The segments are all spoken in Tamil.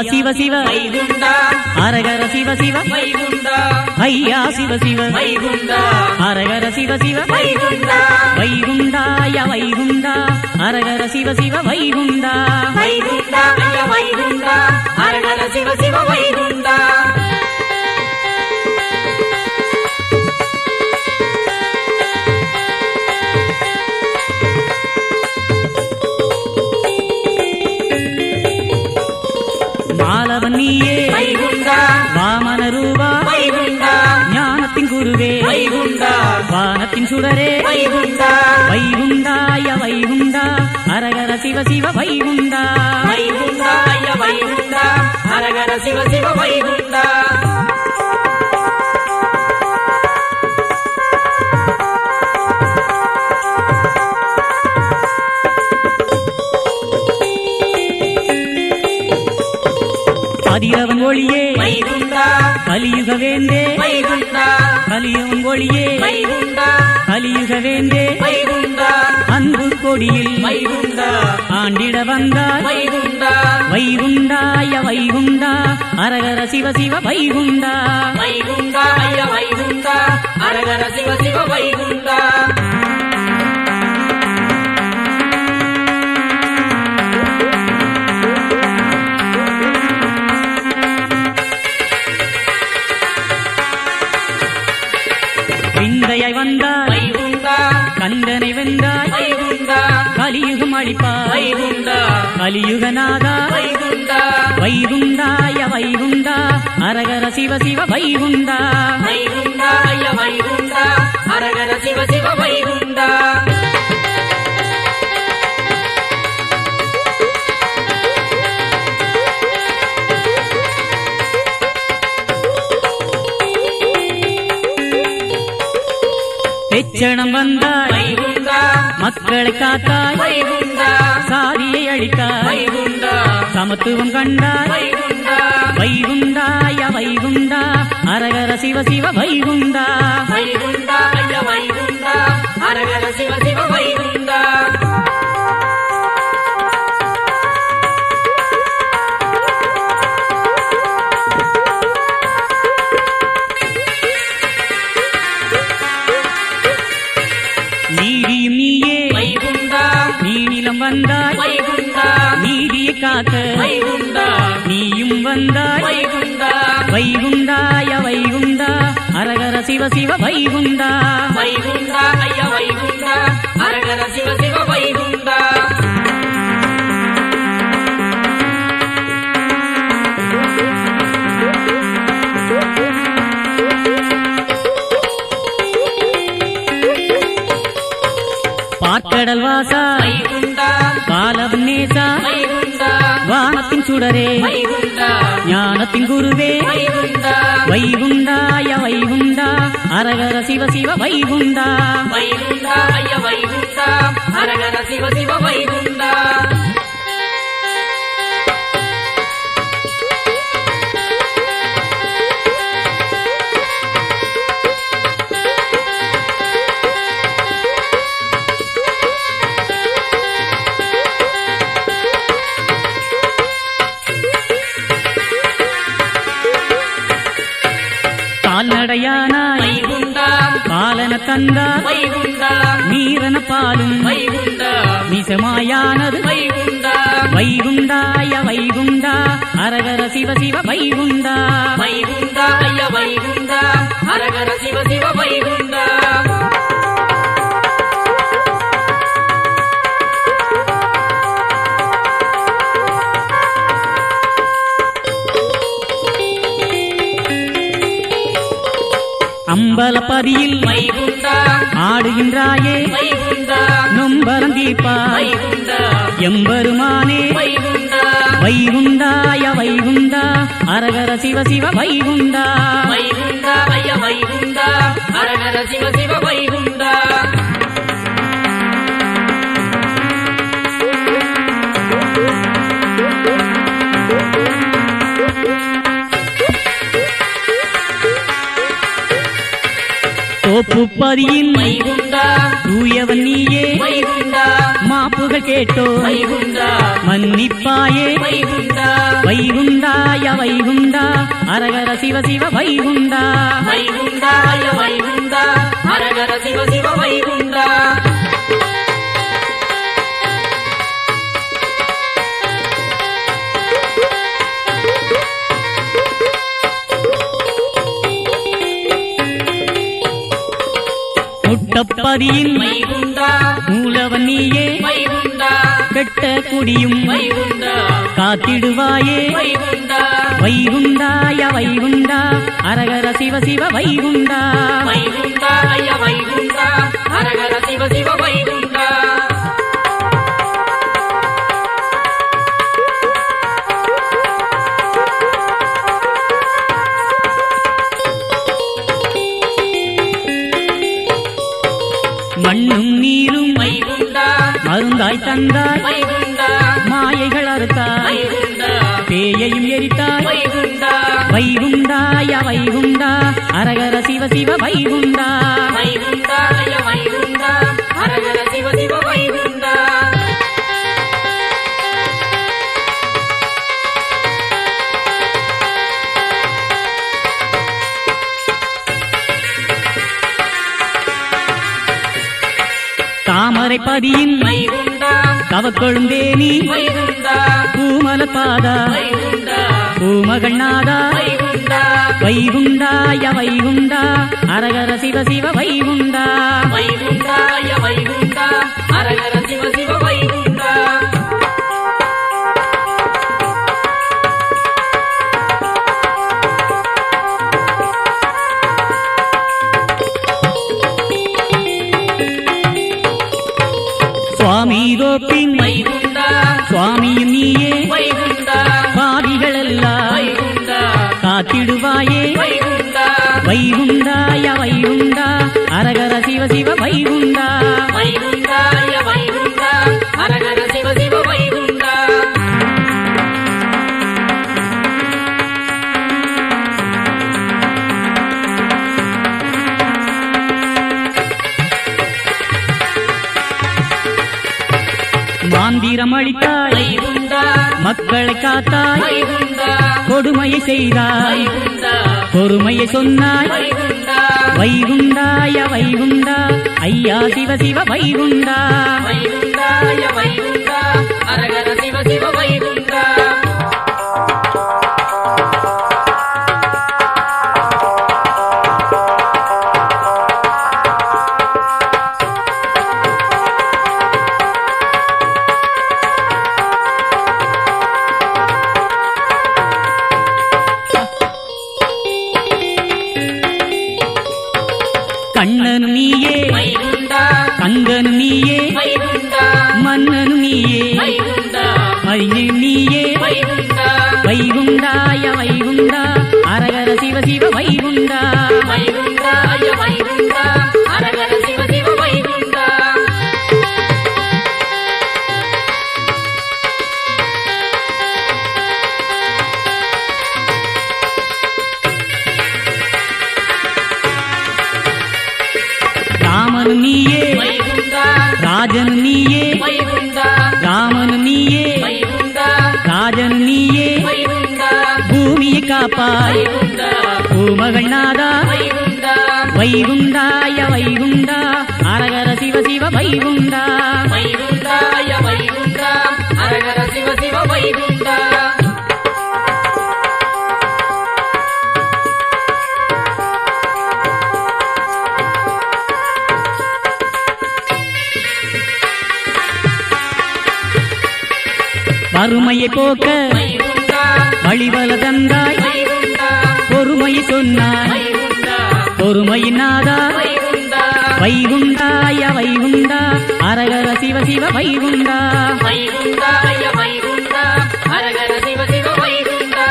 சிவ சிவ வைகுண்டா அரகர சிவ சிவ வைகுண்டா ஐயா சிவ சிவ வைகுண்டா அரகர சிவ சிவ வைகுண்டா வைகுண்டாய வைகுண்டா அரகர சிவ சிவ வைகுண்டா வைகுண்டா ஐய வைகுண்டா அரகர சிவ சிவ வைகுண்டா மாலவன் நீயே வைகுண்டா வாமன ரூபா வைகுண்டா ஞானத்தின் குருவே வைகுண்டா வானத்தின் சுடரே வைகுண்டா வைகுண்டாய வைகுண்டா அரகர சிவ சிவ வைகுண்டா வைகுண்டா ஐய வைகுண்டா அரகர சிவ சிவ வைகுண்டா கதிரவன் ஒளியே வைகுண்டா கலியுக வேந்தே வைகுண்டா கலியுகன் ஒளியே வைகுண்டா கலியுக வேந்தே வைகுண்டா அன்பு கொடியில் வைகுண்டா ஆண்டிட வந்தார் வைகுண்டா வைகுண்டாய வைகுண்டா அரகர சிவ சிவ வைகுண்டா வைகுண்டா ஐய வைகுண்டா அரகர சிவ சிவ வைகுண்டா விந்தையாய் வந்தார் வைகுண்டா கந்தனை வென்றாய் வைகுண்டா கலியுகம் அளிப்பாய் வைகுண்டா கலியுகநாதா வைகுண்டா வைகுண்டாய வைகுண்டா அரகர சிவ சிவ வைகுண்டா வைகுண்டா ஐய வைகுண்டா அரகர சிவ சிவ வைகுண்டா தெச்சணம் வந்தாய் வைகுண்டா மக்களை காத்தாய் வைகுண்டா சாதியை அழித்தாய் வைகுண்டா சமத்துவம் கண்டாய் வைகுண்டா வைகுண்டாய வைகுண்டா அரகர சிவ சிவ வைகுண்டா வைகுண்டா ஐய வைகுண்டா அரகர சிவ சிவ வைகுண்டா நீதியும் நீயே வைகுண்டா நீனிலம் வந்தாய் வைகுண்டா நீதியை காக்க வைகுண்டா நீயும் வந்தாய் வைகுண்டா வைகுண்டாய வைகுண்டா அரகர சிவ சிவ வைகுண்டா வைகுண்டா ஐய வைகுண்டா அரகர சிவ சிவ வைகுண்டா பார்க்கடல் வாசா வைகுண்டா பாலவன் நேசா வைகுண்டா வானத்தின் சுடரே வைகுண்டா ஞானத்தின் குருவே வைகுண்டா வைகுண்டாய வைகுண்டா அரகர சிவ சிவ வைகுண்டா வைகுண்டா ஐய வைகுண்டா அரகர சிவ சிவ வைகுண்டா கால்நடையானாய் வைகுண்டா பாலன தந்தார் வைகுண்டா நீரன பாலும் வைகுண்டா நிசமாயானது வைகுண்டா வைகுண்டாய வைகுண்டா அரகர சிவ சிவ வைகுண்டா வைகுண்டா ஐய வைகுண்டா அரகர சிவ சிவ வைகுண்டா அம்பலப்பதியில் வைகுண்டா ஆடுகின்றாயே வைகுண்டா நொம்பரம் தீர்ப்பாய் வைகுண்டா எம்பெருமானே வைகுண்டா வைகுண்டாய வைகுண்டா அரகர சிவ சிவ வைகுண்டா வைகுண்டா ஐய வைகுண்டா அரகர சிவ சிவ வைகுண்டா தோப்புப்பதியின் வைகுண்டா தூயவன் நீயே வைகுண்டா மாப்பு புகழ் கேட்டோ வைகுண்டா மன்னிப்பாயே வைகுண்டா வைகுண்டாய வைகுண்டா அரகர சிவ சிவ வைகுண்டா வைகுண்டாய வைகுண்டா ஹரஹர சிவ சிவ வைகுண்டா முட்டப்பதியின் வைகுண்டா மூலவன் நீயே வைகுண்டா கெட்ட குடியும் வைகுண்டா காத்திடுவாயே வைகுண்டா வைகுண்டாய வைகுண்டா அரகர சிவ சிவ வைகுண்டா வைகுண்டாய வைகுண்டா ஹரஹர சிவ சிவ வைகுண்டா மண்ணும் நீரும் வைகுண்டா மருந்தாய் தந்தாய் வைகுண்டா மாயைகள் அறுத்தாய் வைகுண்டா பேயையும் எரித்தாய் வைகுண்டா வைகுண்டாய வைகுண்டா அரகர சிவ சிவ வைகுண்டா வைகுண்டாய வைகுண்டா ஹரஹர சிவ சிவ வைகுண்டா தாமரை பதியின் வைகுண்டா தவக்கொழுந்தேனி வைகுண்டா பூமல பாதா வைகுண்டா பூமகண்ணாதா வைகுண்டா வைகுண்டாய வைகுண்டா அரகர சிவ சிவ வைகுண்டா வைகுண்டாய வைகுண்டா ஹரஹர சிவ சிவ வைகுண்டா சுவாமி தோப்பின் வைகுண்டா சுவாமியும் நீயே வைகுண்டா பாவிகளெல்லாம் வைகுண்டா காத்திடுவாயே வைகுண்டா வைகுண்டாய வைகுண்டா அரகர சிவ சிவ வைகுண்டா வைகுண்டாய வைகுண்டா ஹரஹர சிவ சிவ வைகுண்டா மாந்திரம் அளித்தாய் வைகுண்டா மக்களை காத்தாய் வைகுண்டா கொடுமையை செய்தாய் வைகுண்டா பொறுமையை சொன்னாய் வைகுண்டா வைகுண்டாய வைகுண்டா ஐயா சிவ சிவ வைகுண்டா வைகுண்டாய வைகுண்டா ஹரஹர சிவ சிவ வைகுண்டா கண்ணனும் நீயே வைகுண்டா கங்கனும் நீயே வைகுண்டா மன்னனும் நீயே வைகுண்டா அறிஞனும் நீயே வைகுண்டா வைகுண்டாய வைகுண்டா அரகர சிவ சிவ வைகுண்டா வைகுண்டாய வைகுண்டா ஹரஹர சிவ சிவ வைகுண்டா ராமனும் நீயே வைகுண்டா ராஜனும் நீயே வைகுண்டா ராமனும் நீயே வைகுண்டா ராஜனும் நீயே வைகுண்டா பூமியை காப்பாய் வைகுண்டா பூமகண்ணாதா வைகுண்டா வைகுண்டாய வைகுண்டா அரகர சிவ சிவ வைகுண்டா வைகுண்டாய வைகுண்டா ஹரஹர சிவ சிவ வைகுண்டா வறுமையை போக்க வைகுண்டா வழிவல தந்தாய் வைகுண்டா பொறுமையை சொன்னாய் வைகுண்டா பொறுமையினாதா வைகுண்டா வைகுண்டாய வைகுண்டா அரகர சிவ சிவ வைகுண்டா வைகுண்டாய வைகுண்டா ஹரஹர சிவ சிவ வைகுண்டா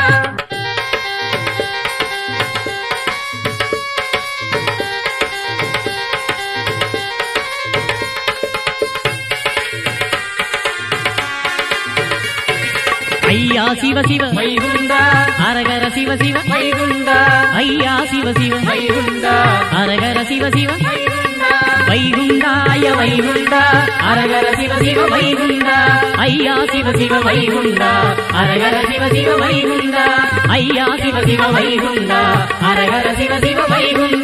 ஐயா சிவ சிவ வைகுண்டா அரகர சிவ சிவ வைகுண்டா ஐயா சிவ சிவ வைகுண்டா அரகர சிவ சிவ வைகுண்டா வைகுண்டாய வைகுண்டா அரகர சிவ சிவ வைகுண்டா ஐயா சிவ சிவ வைகுண்டா அரகர சிவ சிவ வைகுண்டா ஐயா சிவ சிவ வைகுண்டா அரகர சிவ சிவ வைகுண்டா